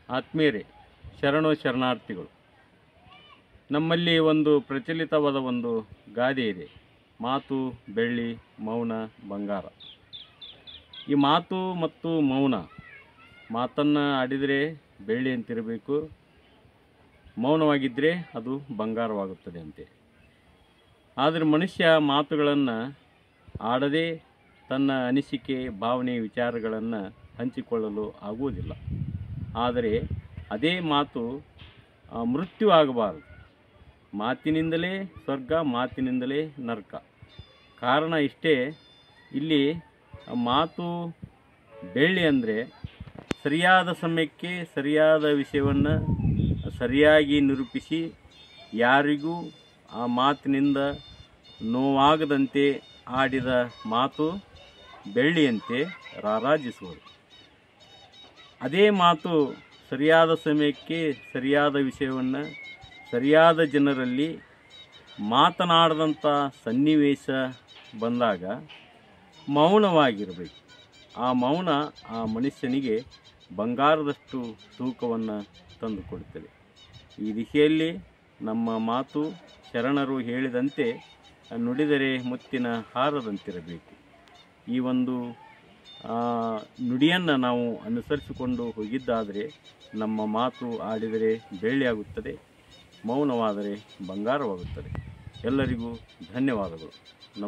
ಆತ್ಮೀಯರೇ ಶರಣು ಶರಣಾರ್ಥಿಗಳು ನಮ್ಮಲ್ಲಿ ಒಂದು ಪ್ರಚಲಿತವಾದ ಒಂದು ಗಾದೆ ಇದೆ ಮಾತು ಬೆಳ್ಳಿ ಮೌನ ಬಂಗಾರ ಈ ಮಾತು ಮತ್ತು ಮೌನ ಮಾತನ್ನು ಆಡಿದರೆ ಬೆಳ್ಳಿ ಅಂತಿರಬೇಕು ಮೌನವಾಗಿದ್ದರೆ ಅದು ಬಂಗಾರವಾಗುತ್ತದೆ ಅಂತೆ ಆದರೆ ಮನುಷ್ಯ ಮಾತುಗಳನ್ನು ಆಡದೆ ತನ್ನ ಅನಿಸಿಕೆ ಭಾವನೆ ವಿಚಾರಗಳನ್ನು ಹಂಚಿಕೊಳ್ಳಲು ಆಗುವುದಿಲ್ಲ ಆದರೆ ಅದೇ ಮಾತು ಆ, ಮೃತ್ಯು ಆಗಬಾರದು ಮಾತಿನಿಂದಲೇ ಸ್ವರ್ಗ ಮಾತಿನಿಂದಲೇ ನರಕ ಕಾರಣ ಇಷ್ಟೇ ಇಲ್ಲಿ ಆ ಮಾತು ಬೆಳ್ಳಿ ಅಂದರೆ ಸರಿಯಾದ ಸಮಯಕ್ಕೆ ಸರಿಯಾದ ವಿಷಯವನ್ನು ಸರಿಯಾಗಿ ನಿರೂಪಿಸಿ ಯಾರಿಗೂ ಆ ಮಾತಿನಿಂದ ನೋವಾಗದಂತೆ ಆಡಿದ ಮಾತು ಬೆಳ್ಳಿಯಂತೆ ರಾರಾಜಿಸುವುದು ಅದೇ ಮಾತು ಸರಿಯಾದ ಸಮಯಕ್ಕೆ ಸರಿಯಾದ ವಿಷಯವನ್ನು ಸರಿಯಾದ ಜನರಲ್ಲಿ ಮಾತನಾಡದಂಥ ಸನ್ನಿವೇಶ ಬಂದಾಗ ಮೌನವಾಗಿರಬೇಕು ಆ ಮೌನ ಆ ಮನುಷ್ಯನಿಗೆ ಬಂಗಾರದಷ್ಟು ತೂಕವನ್ನು ತಂದುಕೊಡುತ್ತದೆ ಈ ದಿಶೆಯಲ್ಲಿ ನಮ್ಮ ಮಾತು ಶರಣರು ಹೇಳಿದಂತೆ ನುಡಿದರೆ ಮುತ್ತಿನ ಹಾರದಂತಿರಬೇಕು ಈ ಒಂದು ಆ, ನುಡಿಯನ್ನು ನಾವು ಅನುಸರಿಸಿಕೊಂಡು ಹೋಗಿದ್ದಾದರೆ ನಮ್ಮ ಮಾತು ಆಡಿದರೆ ಬೆಳ್ಳಿಯಾಗುತ್ತದೆ ಮೌನವಾದರೆ ಬಂಗಾರವಾಗುತ್ತದೆ ಎಲ್ಲರಿಗೂ ಧನ್ಯವಾದಗಳು